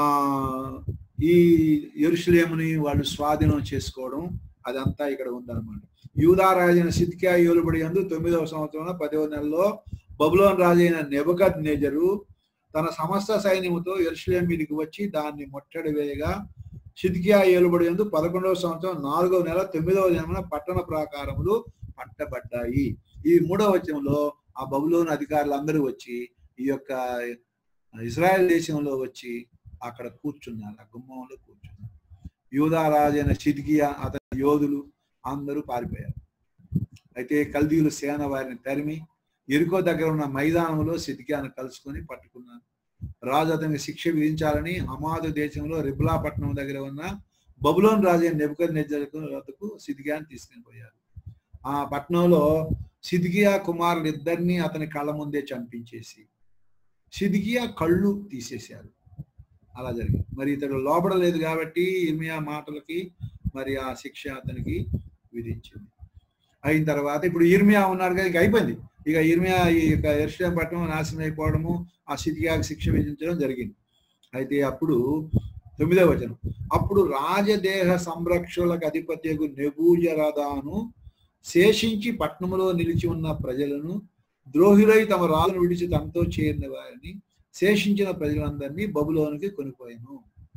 ఈ ఎరుషులేముని వాళ్ళు స్వాధీనం చేసుకోవడం అదంతా ఇక్కడ ఉందన్నమాట యూదా రాజైన సిద్కియా యోలుబడి అందు తొమ్మిదవ సంవత్సరంలో పదవ నెలలో బబులోన్ రాజైన నెబద్ నెజరు తన సమస్త సైన్యముతో ఎరుషులేం మీదకి వచ్చి దాన్ని ముట్టడి వేయగా సిద్కియా ఏలుబడి అందు పదకొండవ సంవత్సరం నాలుగవ నెల తొమ్మిదవ దినమున పట్టణ ప్రాకారములు పట్టబడ్డాయి ఈ మూడవ వచనంలో ఆ బబులోని అధికారులు అందరూ వచ్చి ఈ యొక్క ఇజ్రాయెల్ దేశంలో వచ్చి అక్కడ కూర్చున్నారు ఆ గుమ్మంలో కూర్చున్నారు యూదా రాజైన సిద్కియా అతని యోధులు అందరూ పారిపోయారు అయితే కల్దీయులు సేన వారిని తరిమి ఎరుకో దగ్గర ఉన్న మైదానంలో సిద్కియాను కలుసుకొని పట్టుకున్నారు రాజు అతనికి శిక్ష విధించాలని హమాదు దేశంలో రిబ్లాపట్నం దగ్గర ఉన్న బబులోన్ రాజైన నెబుకర్ నెజ్జలకు వద్దకు సిద్కియాను తీసుకుని పోయారు ఆ పట్నంలో సిద్కియా కుమారులు ఇద్దరిని అతని కళ్ళ ముందే చంపించేసి సిద్కియా కళ్ళు తీసేశారు అలా జరిగింది మరి ఇతడు లోపడలేదు కాబట్టి ఇర్మియా మాటలకి మరి ఆ శిక్ష అతనికి విధించింది అయిన తర్వాత ఇప్పుడు ఇర్మియా ఉన్నాడు కదా ఇక అయిపోయింది ఇక ఇర్మియా ఈ యొక్క ఎర్షియా పట్టణం నాశనం అయిపోవడము ఆ సిద్కియాకి శిక్ష విధించడం జరిగింది అయితే అప్పుడు తొమ్మిదవ వచనం అప్పుడు రాజదేహ సంరక్షకులకు అధిపత్యకు నెబూజరదాను శేషించి పట్నములో నిలిచి ఉన్న ప్రజలను ద్రోహులై తమ రాజును విడిచి తమతో చేరిన వారిని శేషించిన ప్రజలందరినీ బబులోనికి కొనిపోయాను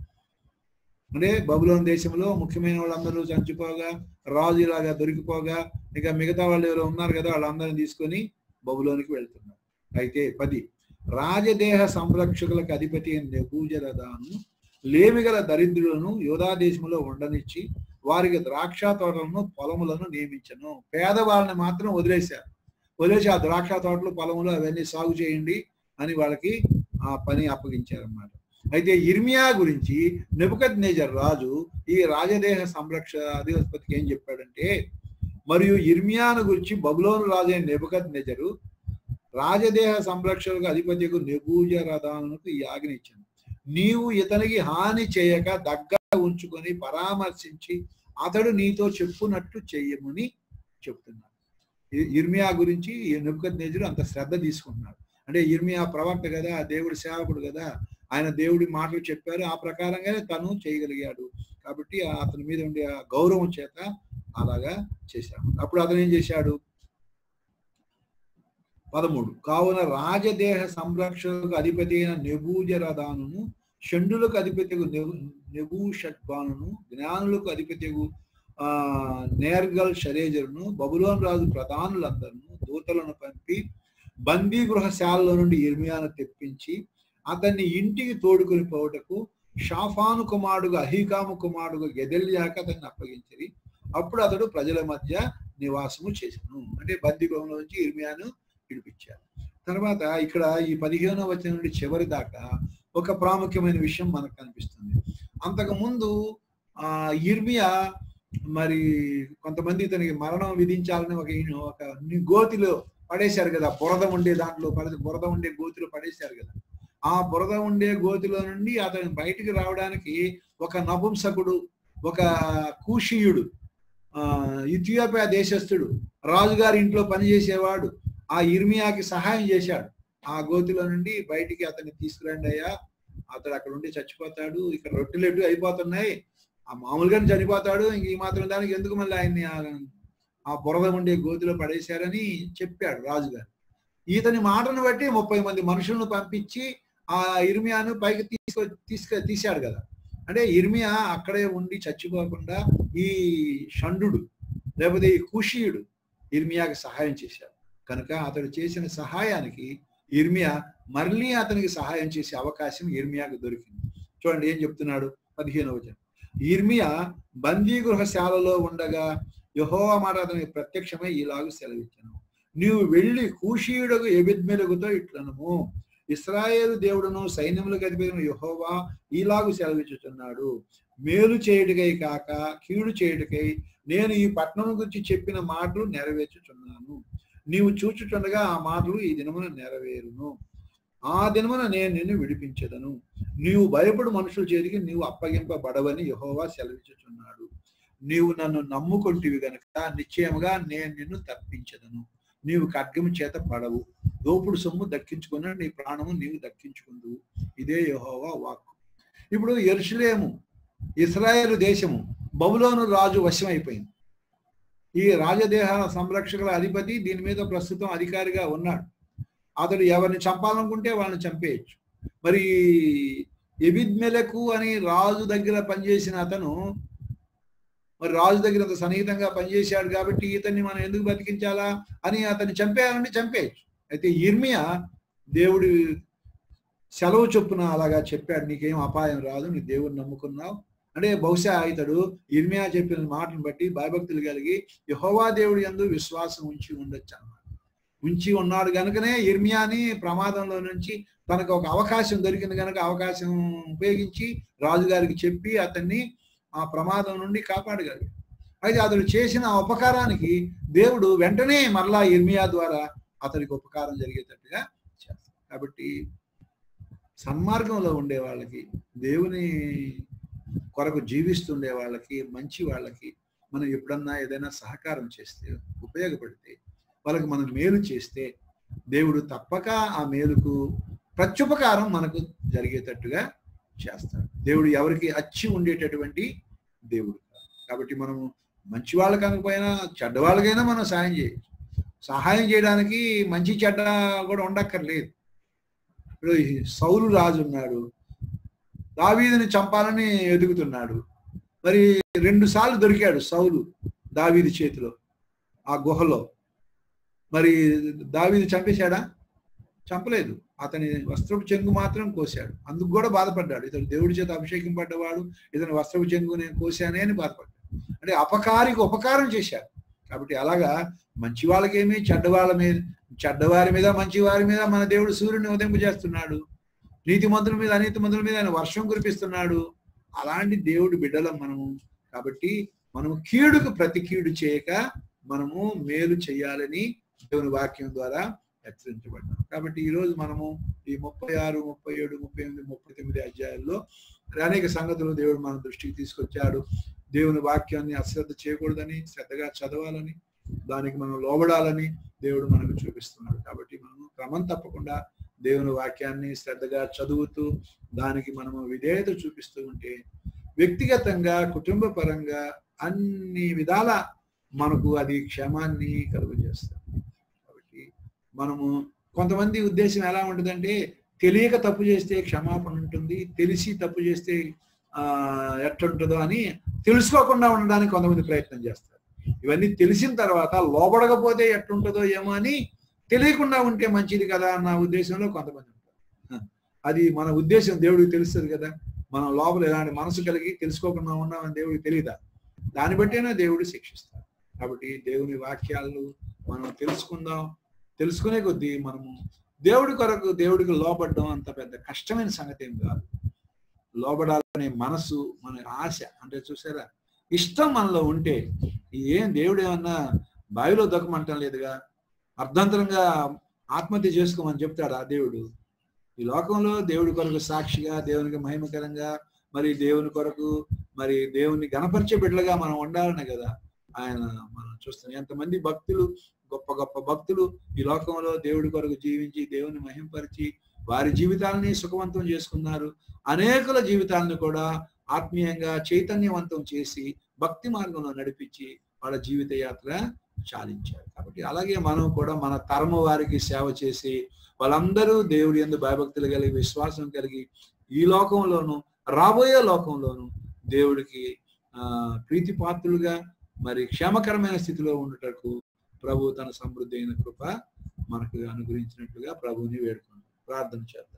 అంటే బబులోన్ దేశంలో ముఖ్యమైన వాళ్ళందరూ చంచిపోగా రాజులాగా దొరికిపోగా ఇక మిగతా వాళ్ళు ఎవరో ఉన్నారు కదా వాళ్ళందరినీ తీసుకొని బబులోనికి వెళ్తున్నారు అయితే పది రాజదేహ సంరక్షకులకు అధిపతి అయిన నెబూజరదాను లేమిగల దరిద్రులను యోధా దేశంలో ఉండనిచ్చి వారికి ద్రాక్ష తోటలను పొలములను నియమించను పేదవాళ్ళని మాత్రం వదిలేశారు వదిలేసి ఆ ద్రాక్ష తోటలు పొలములు అవన్నీ సాగు చేయండి అని వాళ్ళకి ఆ పని అప్పగించారన్నమాట అయితే ఇర్మియా గురించి నెబుకద్ నేజర్ రాజు ఈ రాజదేహ సంరక్ష అధిపతికి ఏం చెప్పాడంటే మరియు ఇర్మియాను గురించి బబులోను రాజు అయిన నెబుకద్ నెజరు రాజదేహ సంరక్షణకు అధిపతికు నెబూజరదానుకు ఈ ఆజ్ఞించాను నీవు ఇతనికి హాని చేయక దగ్గర ఉంచుకొని పరామర్శించి అతడు నీతో చెప్పునట్టు చెయ్యమని చెప్తున్నాడు ఇ- ఇర్మియా గురించి నెబుకద్ నెజరు అంత శ్రద్ధ తీసుకుంటున్నాడు అంటే ఇర్మియా ప్రవక్త కదా దేవుడి సేవకుడు కదా ఆయన దేవుడి మాటలు చెప్పారు ఆ ప్రకారంగానే తను చేయగలిగాడు కాబట్టి ఆ అతని మీద ఉండే ఆ గౌరవం చేత అలాగా చేశాడు అప్పుడు అతను ఏం చేశాడు పదమూడు కావున రాజదేహ సంరక్షణకు అధిపతి అయిన నెబూజరదానును షండులకు అధిపతికు నెబూషడ్బానును జ్ఞానులకు అధిపతికు ఆ నేర్గల్ షరేజరును బబులోన్ రాజు ప్రధానులందరూ దూతలను పంపి బందీ గృహశాలలో నుండి ఇర్మియాను తెప్పించి అతన్ని ఇంటికి తోడుకొని పోవటకు షాఫాను కుమారుడుగా అహీకాము కుమారుడుగా గెదెల్యాక అతన్ని అప్పగించి అప్పుడు అతడు ప్రజల మధ్య నివాసము చేశాను అంటే బందీ గృహంలో నుంచి ఇర్మియాను విడిపించారు తర్వాత ఇక్కడ ఈ పదిహేనో వచనం నుండి చివరి దాకా ఒక ప్రాముఖ్యమైన విషయం మనకు కనిపిస్తుంది అంతకు ముందు ఆ ఇర్మియా మరి కొంతమంది ఇతనికి మరణం విధించాలని ఒక ఒక గోతిలో పడేశారు కదా బురద ఉండే దాంట్లో పడ- బురద ఉండే గోతిలో పడేశారు కదా ఆ బురద ఉండే గోతిలో నుండి అతను బయటికి రావడానికి ఒక నపుంసకుడు ఒక కూషీయుడు ఆ ఇథియోపియా దేశస్థుడు రాజుగారి ఇంట్లో పనిచేసేవాడు ఆ ఇర్మియాకి సహాయం చేశాడు ఆ గోతిలో నుండి బయటికి అతన్ని తీసుకురండి అయ్యా అతడు అక్కడ ఉండి చచ్చిపోతాడు ఇక్కడ రొట్టెలెట్టు అయిపోతున్నాయి ఆ మామూలుగానే చనిపోతాడు ఇంక ఈ మాత్రం దానికి ఎందుకు మళ్ళీ ఆయన్ని ఆ- ఆ బురద ఉండే గోతిలో పడేశారని చెప్పాడు రాజుగారు ఈతని మాటను బట్టి ముప్పై మంది మనుషులను పంపించి ఆ ఇర్మియాను పైకి తీసుకొ తీసుక తీశాడు కదా అంటే ఇర్మియా అక్కడే ఉండి చచ్చిపోకుండా ఈ షండు లేకపోతే ఈ కుషీయుడు ఇర్మియాకి సహాయం చేశాడు కనుక అతడు చేసిన సహాయానికి ఇర్మియా మళ్ళీ అతనికి సహాయం చేసే అవకాశం ఇర్మియాకు దొరికింది చూడండి ఏం చెప్తున్నాడు పదిహేనవ వచనం ఇర్మియా బందీ గృహశాలలో ఉండగా యెహోవా మాట అతనికి ప్రత్యక్షమై ఇలాగ సెలవిచ్చాను నీవు వెళ్ళి కూషీయుడకు ఎబిద్మెలుగుతో ఇట్లనము ఇస్రాయేలు దేవుడును సైన్యములకు అధిపతిన యెహోవా ఈలాగు సెలవిచ్చుచున్నాడు మేలు చేయుటకై కాక కీడు చేయుటకై నేను ఈ పట్టణం గురించి చెప్పిన మాటలు నెరవేర్చుచున్నాను నీవు చూచుచుండగా ఆ మాటలు ఈ దినమున నెరవేరును ఆ దినమున నేను నిన్ను విడిపించదను నీవు భయపడు మనుషుల చేతికి నీవు అప్పగింపబడవని యెహోవా సెలవిచ్చుచున్నాడు నీవు నన్ను నమ్ముకొంటివి గనుక నిశ్చయముగా నేను నిన్ను తప్పించదను నీవు ఖడ్గము చేత పడవు దోపుడు సొమ్ము దక్కించుకున్న నీ ప్రాణము నీవు దక్కించుకుందు ఇదే యెహోవా వాక్కు ఇప్పుడు ఎరుషులేము ఇస్రాయేలు దేశము బబులోను రాజు వశమైపోయింది ఈ రాజదేహాల సంరక్షకుల అధిపతి దీని మీద ప్రస్తుతం అధికారిగా ఉన్నాడు అతడు ఎవరిని చంపాలనుకుంటే వాళ్ళని చంపేయచ్చు మరి ఎబిద్మెలకు అని రాజు దగ్గర పనిచేసిన అతను మరి రాజు దగ్గర అంత సన్నిహితంగా పనిచేశాడు కాబట్టి ఇతన్ని మనం ఎందుకు బతికించాలా అని అతన్ని చంపేయాలంటే చంపేయచ్చు అయితే ఇర్మియా దేవుడి సెలవు చొప్పున అలాగా చెప్పాడు నీకేం అపాయం రాదు నీ దేవుడిని నమ్ముకున్నావు అంటే బహుశా ఇతడు ఇర్మియా చెప్పిన మాటను బట్టి భయభక్తులు కలిగి యహోవా దేవుడి యందు విశ్వాసం ఉంచి ఉండొచ్చు అన్నమాట ఉంచి ఉన్నాడు కనుకనే ఇర్మియాని ప్రమాదంలో నుంచి తనకు ఒక అవకాశం దొరికింది కనుక అవకాశం ఉపయోగించి రాజుగారికి చెప్పి అతన్ని ఆ ప్రమాదం నుండి కాపాడగలిగాడు అయితే అతడు చేసిన ఆ ఉపకారానికి దేవుడు వెంటనే మరలా ఇర్మియా ద్వారా అతనికి ఉపకారం జరిగేటట్టుగా చేస్తాడు కాబట్టి సన్మార్గంలో ఉండే వాళ్ళకి దేవుని కొరకు జీవిస్తుండే వాళ్ళకి మంచి వాళ్ళకి మనం ఎప్పుడన్నా ఏదైనా సహకారం చేస్తే ఉపయోగపడితే వాళ్ళకి మనం మేలు చేస్తే దేవుడు తప్పక ఆ మేలుకు ప్రత్యుపకారం మనకు జరిగేటట్టుగా చేస్తాడు దేవుడు ఎవరికి అచ్చి ఉండేటటువంటి దేవుడు కాదు. కాబట్టి మనము మంచి వాళ్ళకి అనకపోయినా చెడ్డ వాళ్ళకైనా మనం సహాయం చేయొచ్చు సహాయం చేయడానికి మంచి చెడ్డ కూడా ఉండక్కర్లేదు ఇప్పుడు ఈ సౌలు రాజు ఉన్నాడు దావీదుని చంపాలని ఎదుగుతున్నాడు మరి రెండు సార్లు దొరికాడు సౌలు దావీది చేతిలో ఆ గుహలో మరి దావీదు చంపేశాడా చంపలేదు అతని వస్త్రపు చెంగు మాత్రం కోశాడు అందుకు కూడా బాధపడ్డాడు ఇతను దేవుడి చేత అభిషేకం పడ్డవాడు ఇతని వస్త్రపు చెంగు నేను కోశానే అని బాధపడ్డాడు అంటే అపకారికి ఉపకారం చేశాడు కాబట్టి అలాగా మంచి వాళ్ళకేమి చెడ్డవాళ్ళ మీద చెడ్డవారి మీద మంచి వారి మీద మన దేవుడు సూర్యుని ఉదయింపు చేస్తున్నాడు నీతి మంత్రుల మీద అనీతి మంత్రుల మీద ఆయన వర్షం కురిపిస్తున్నాడు అలాంటి దేవుడు బిడ్డలం మనము కాబట్టి మనము కీడుకు ప్రతి కీడు చేయక మనము మేలు చేయాలని దేవుని వాక్యం ద్వారా హెచ్చరించబడ్డాం కాబట్టి ఈ రోజు మనము ఈ ముప్పై ఆరు ముప్పై ఏడు ముప్పై ఎనిమిది ముప్పై తొమ్మిది అధ్యాయాల్లో అనేక సంగతులు దేవుడు మన దృష్టికి తీసుకొచ్చాడు దేవుని వాక్యాన్ని అశ్రద్ధ చేయకూడదని శ్రద్ధగా చదవాలని దానికి మనం లోబడాలని దేవుడు మనకు చూపిస్తున్నాడు కాబట్టి మనము క్రమం తప్పకుండా దేవుని వాక్యాన్ని శ్రద్ధగా చదువుతూ దానికి మనము విధేయత చూపిస్తూ ఉంటే వ్యక్తిగతంగా కుటుంబ పరంగా అన్ని విధాల మనకు అది క్షేమాన్ని కలుగజేస్తుంది కాబట్టి మనము కొంతమంది ఉద్దేశం ఎలా ఉంటుందంటే తెలియక తప్పు చేస్తే క్షమాపణ ఉంటుంది తెలిసి తప్పు చేస్తే ఆ ఎట్లుంటుందో అని తెలుసుకోకుండా ఉండడానికి కొంతమంది ప్రయత్నం చేస్తారు ఇవన్నీ తెలిసిన తర్వాత లోబడకపోతే ఎట్లుంటుందో ఏమో అని తెలియకుండా ఉంటే మంచిది కదా అన్న ఉద్దేశంలో కొంతమంది ఉంటారు అది మన ఉద్దేశం దేవుడికి తెలుస్తుంది కదా మనం లోపల ఎలాంటి మనసు కలిగి తెలుసుకోకుండా ఉన్నామని దేవుడికి తెలియదా దాన్ని బట్టేనా దేవుడు శిక్షిస్తాడు కాబట్టి దేవుని వాక్యాలు మనం తెలుసుకుందాం తెలుసుకునే కొద్దీ మనము దేవుడి కొరకు దేవుడికి లోబడడం అంత పెద్ద కష్టమైన సంగతి ఏం కాదు లోబడాలనే మనసు మన ఆశ అంటే చూసారా ఇష్టం మనలో ఉంటే ఏం దేవుడు ఏమన్నా బావిలో దొక్కమంటం లేదుగా అర్ధంతరంగా ఆత్మహత్య చేసుకోమని చెప్తాడు ఆ దేవుడు ఈ లోకంలో దేవుడి కొరకు సాక్షిగా దేవునికి మహిమకరంగా మరి దేవుని కొరకు మరి దేవుని గణపరిచే బిడ్డలుగా మనం ఉండాలనే కదా ఆయన మనం చూస్తున్నాం ఎంతమంది భక్తులు గొప్ప గొప్ప భక్తులు ఈ లోకంలో దేవుడి కొరకు జీవించి దేవుని మహింపరిచి వారి జీవితాలని సుఖవంతం చేసుకున్నారు అనేకుల జీవితాలను కూడా ఆత్మీయంగా చైతన్యవంతం చేసి భక్తి మార్గంలో నడిపించి వాళ్ళ జీవిత యాత్ర చాలించారు కాబట్టి అలాగే మనం కూడా మన తరము వారికి సేవ చేసి వాళ్ళందరూ దేవుడి ఎందు భయభక్తులు కలిగి విశ్వాసం కలిగి ఈ లోకంలోను రాబోయే లోకంలోను దేవుడికి ఆ ప్రీతిపాత్రులుగా మరి క్షేమకరమైన స్థితిలో ఉండటకు ప్రభు తన సమృద్ధి అయిన కృప మనకు అనుగ్రహించినట్లుగా ప్రభుని వేడుకుంటాం ప్రార్థన చేద్దాం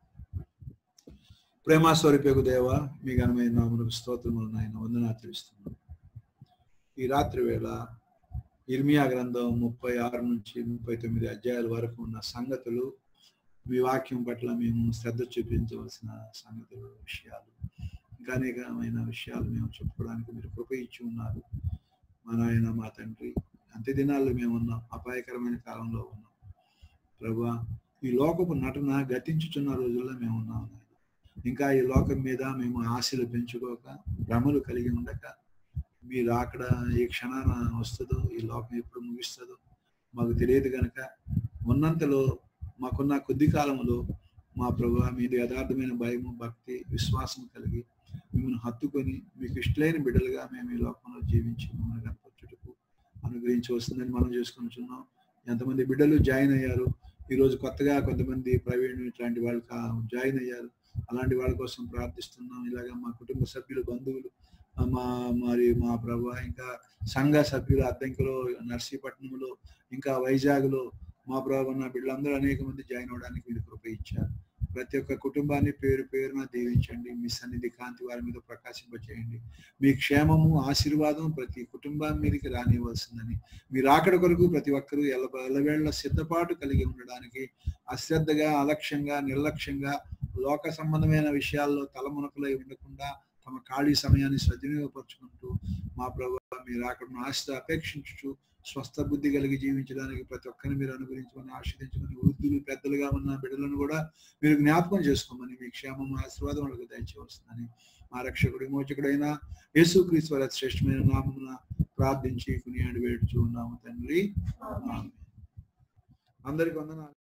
ప్రేమ స్వరూపకు దేవ మీ ఘనమైన నామములకు స్తోత్రములు నాయన వందనా తెలుస్తున్నాం ఈ రాత్రి వేళ ఇర్మియా గ్రంథం ముప్పై ఆరు నుంచి ముప్పై తొమ్మిది అధ్యాయాల వరకు ఉన్న సంగతులు మీ వాక్యం పట్ల మేము శ్రద్ధ చూపించవలసిన సంగతులు విషయాలు ఇంకా అనేకమైన విషయాలు మేము చెప్పుకోవడానికి మీరు కృప ఇచ్చి ఉన్నారు మా నాయన మా తండ్రి అంత్య దినాల్లో మేము ఉన్నాం అపాయకరమైన కాలంలో ఉన్నాం ప్రభా ఈ లోకపు నటన గతించుచున్న రోజుల్లో మేము ఉన్నాం నాయన ఇంకా ఈ లోకం మీద మేము ఆశలు పెంచుకోక భ్రమలు కలిగి ఉండక మీరు అక్కడ ఏ క్షణాన వస్తుందో ఈ లోకం ఎప్పుడు ముగిస్తుందో మాకు తెలియదు కనుక ఉన్నంతలో మాకున్న కొద్ది కాలంలో మా ప్రభు మీద యథార్థమైన భయము భక్తి విశ్వాసం కలిగి మిమ్మల్ని హత్తుకొని మీకు ఇష్టలైన బిడ్డలుగా మేము ఈ లోకంలో జీవించి మిమ్మల్ని కనపరచుటకు అనుగ్రహించి వస్తుందని మనం చేసుకుంటున్నాం ఎంతమంది బిడ్డలు జాయిన్ అయ్యారు ఈరోజు కొత్తగా కొంతమంది ప్రవీణ్ ఇట్లాంటి వాళ్ళు జాయిన్ అయ్యారు అలాంటి వాళ్ళ కోసం ప్రార్థిస్తున్నాం ఇలాగ మా కుటుంబ సభ్యులు బంధువులు మా మరి మా ప్రభు ఇంకా సంఘ సభ్యులు అద్దంకిలో నర్సీపట్నంలో ఇంకా వైజాగ్లో మా ప్రభు ఉన్న బిడ్డలందరూ అనేక మంది జాయిన్ అవ్వడానికి మీరు కృప ఇచ్చారు ప్రతి ఒక్క కుటుంబాన్ని పేరు పేరున దీవించండి మీ సన్నిధి కాంతి వారి మీద ప్రకాశింపచేయండి మీ క్షేమము ఆశీర్వాదం ప్రతి కుటుంబాన్ని మీదకి రానివ్వాల్సిందని మీరు ఆకడ కొరకు ప్రతి ఒక్కరూ ఎల్ల ఎల్లవేళ్ల సిద్ధపాటు కలిగి ఉండడానికి అశ్రద్ధగా అలక్ష్యంగా నిర్లక్ష్యంగా లోక సంబంధమైన విషయాల్లో తలమునకలై ఉండకుండా తమ ఖాళీ సమయాన్ని సద్వినియోగపరుచుకుంటూ మా ప్రభు మీరు అక్కడ ఆశ అపేక్షించు స్వస్థ బుద్ధి కలిగి జీవించడానికి ప్రతి ఒక్కరిని మీరు అనుగ్రహించుకొని ఆశ్రదించుకొని వృద్ధులు పెద్దలుగా ఉన్న బిడ్డలను కూడా మీరు జ్ఞాపకం చేసుకోమని మీ క్షేమం ఆశీర్వాదం వాళ్ళకి దయచేవస్తుందని మా రక్షకుడు విమోచకుడైన యేసుక్రీస్తు వారి శ్రేష్టమైన నామమున ప్రార్థించి కొనియాడి వేడుచు ఉన్నాము తండ్రి అందరికి వందనాలు